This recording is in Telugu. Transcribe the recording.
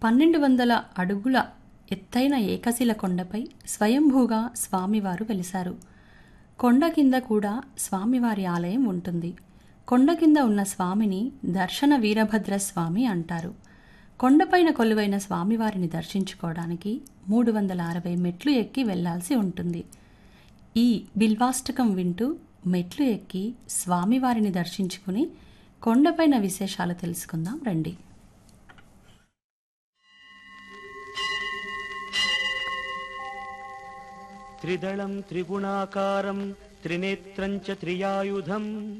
పన్నెండు వందల అడుగుల ఎత్తైన ఏకశిల కొండపై స్వయంభూగా స్వామివారు వెలిశారు కొండ కింద కూడా స్వామివారి ఆలయం ఉంటుంది కొండ కింద ఉన్న స్వామిని దర్శన వీరభద్ర స్వామి అంటారు కొండపైన కొలువైన స్వామివారిని దర్శించుకోవడానికి మూడు వందల అరవై మెట్లు ఎక్కి వెళ్లాల్సి ఉంటుంది ఈ బిల్వాష్టకం వింటూ మెట్లు ఎక్కి స్వామివారిని దర్శించుకుని కొండపైన విశేషాలు తెలుసుకుందాం రండి త్రిదళం త్రిగుణాకారం త్రినేత్రం చ త్రియాయుధం